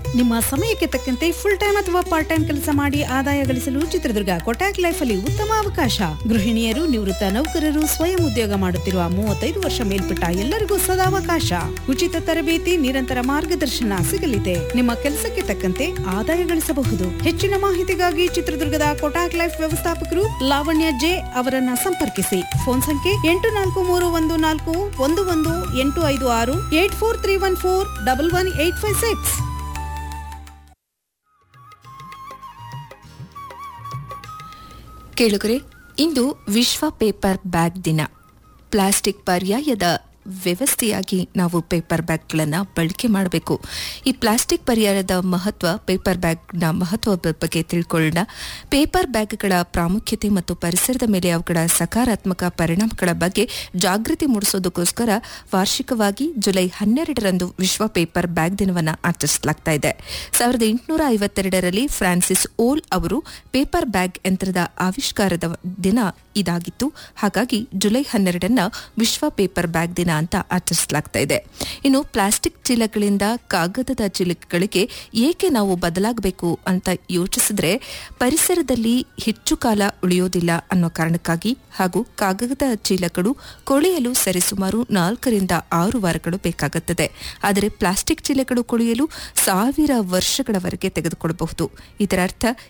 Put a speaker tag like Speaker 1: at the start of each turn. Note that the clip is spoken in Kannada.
Speaker 1: ನಿಮ್ಮ ಸಮಯಕ್ಕೆ ತಕ್ಕಂತೆ ಫುಲ್ ಟೈಮ್ ಅಥವಾ ಪಾರ್ಟ್ ಟೈಮ್ ಕೆಲಸ ಮಾಡಿ ಆದಾಯ ಗಳಿಸಲು ಚಿತ್ರದುರ್ಗ ಕೊಟ್ಯಾಕ್ ಲೈಫ್ ಅಲ್ಲಿ ಉತ್ತಮ ಅವಕಾಶ ಗೃಹಿಣಿಯರು ನಿವೃತ್ತ ನೌಕರರು ಸ್ವಯಂ ಉದ್ಯೋಗ ಮಾಡುತ್ತಿರುವ ಮೂವತ್ತೈದು ವರ್ಷ ಮೇಲ್ಪಟ್ಟ ಎಲ್ಲರಿಗೂ ಸದಾವಕಾಶ ಉಚಿತ ತರಬೇತಿ ನಿರಂತರ ಮಾರ್ಗದರ್ಶನ ಸಿಗಲಿದೆ ನಿಮ್ಮ ಕೆಲಸಕ್ಕೆ ತಕ್ಕಂತೆ ಆದಾಯ ಗಳಿಸಬಹುದು ಹೆಚ್ಚಿನ ಮಾಹಿತಿಗಾಗಿ ಚಿತ್ರದುರ್ಗದ ಕೊಟ್ಯಾಕ್ ಲೈಫ್ ವ್ಯವಸ್ಥಾಪಕರು ಲಾವಣ್ಯ ಜೆ ಅವರನ್ನ ಸಂಪರ್ಕಿಸಿ ಫೋನ್ ಸಂಖ್ಯೆ ಎಂಟು ನಾಲ್ಕು ಮೂರು ಒಂದು ನಾಲ್ಕು ಒಂದು ಒಂದು ಎಂಟು ಐದು ಆರು eight four three one four double one eight five six
Speaker 2: ಕೇಳುಗರೆ ಇಂದು ವಿಶ್ವ ಪೇಪರ್ ಬ್ಯಾಗ್ ದಿನ ಪ್ಲಾಸ್ಟಿಕ್ ಪರ್ಯಾಯದ ವ್ಯವಸ್ಥೆಯಾಗಿ ನಾವು ಪೇಪರ್ ಬ್ಯಾಗ್ಗಳನ್ನು ಬಳಕೆ ಮಾಡಬೇಕು ಈ ಪ್ಲಾಸ್ಟಿಕ್ ಪರ್ಯಾಯದ ಮಹತ್ವ ಪೇಪರ್ ಬ್ಯಾಗ್ನ ಮಹತ್ವದ ಬಗ್ಗೆ ತಿಳ್ಕೊಳ್ಳೋಣ ಪೇಪರ್ ಬ್ಯಾಗ್ಗಳ ಪ್ರಾಮುಖ್ಯತೆ ಮತ್ತು ಪರಿಸರದ ಮೇಲೆ ಅವುಗಳ ಸಕಾರಾತ್ಮಕ ಪರಿಣಾಮಗಳ ಬಗ್ಗೆ ಜಾಗೃತಿ ಮೂಡಿಸೋದಕ್ಕೋಸ್ಕರ ವಾರ್ಷಿಕವಾಗಿ ಜುಲೈ ಹನ್ನೆರಡರಂದು ವಿಶ್ವ ಪೇಪರ್ ಬ್ಯಾಗ್ ದಿನವನ್ನು ಆಚರಿಸಲಾಗ್ತಾ ಇದೆ ಸಾವಿರದ ಎಂಟುನೂರ ಐವತ್ತೆರಡರಲ್ಲಿ ಫ್ರಾನ್ಸಿಸ್ ಓಲ್ ಅವರು ಪೇಪರ್ ಬ್ಯಾಗ್ ಯಂತ್ರದ ಆವಿಷ್ಕಾರದ ದಿನ ಇದಾಗಿತ್ತು ಹಾಗಾಗಿ ಜುಲೈ ಹನ್ನೆರಡನ್ನ ವಿಶ್ವ ಪೇಪರ್ ಬ್ಯಾಗ್ ದಿನ ಅಂತ ಆಚರಿಸಲಾಗ್ತಾ ಇದೆ ಇನ್ನು ಪ್ಲಾಸ್ಟಿಕ್ ಚೀಲಗಳಿಂದ ಕಾಗದದ ಚೀಲಗಳಿಗೆ ಏಕೆ ನಾವು ಬದಲಾಗಬೇಕು ಅಂತ ಯೋಚಿಸಿದ್ರೆ ಪರಿಸರದಲ್ಲಿ ಹೆಚ್ಚು ಕಾಲ ಉಳಿಯೋದಿಲ್ಲ ಅನ್ನೋ ಕಾರಣಕ್ಕಾಗಿ ಹಾಗೂ ಕಾಗದದ ಚೀಲಗಳು ಕೊಳೆಯಲು ಸರಿಸುಮಾರು ನಾಲ್ಕರಿಂದ ಆರು ವಾರಗಳು ಬೇಕಾಗುತ್ತದೆ ಆದರೆ ಪ್ಲಾಸ್ಟಿಕ್ ಚೀಲಗಳು ಕೊಳೆಯಲು ಸಾವಿರ ವರ್ಷಗಳವರೆಗೆ ತೆಗೆದುಕೊಳ್ಳಬಹುದು ಇದರ ಅರ್ಥ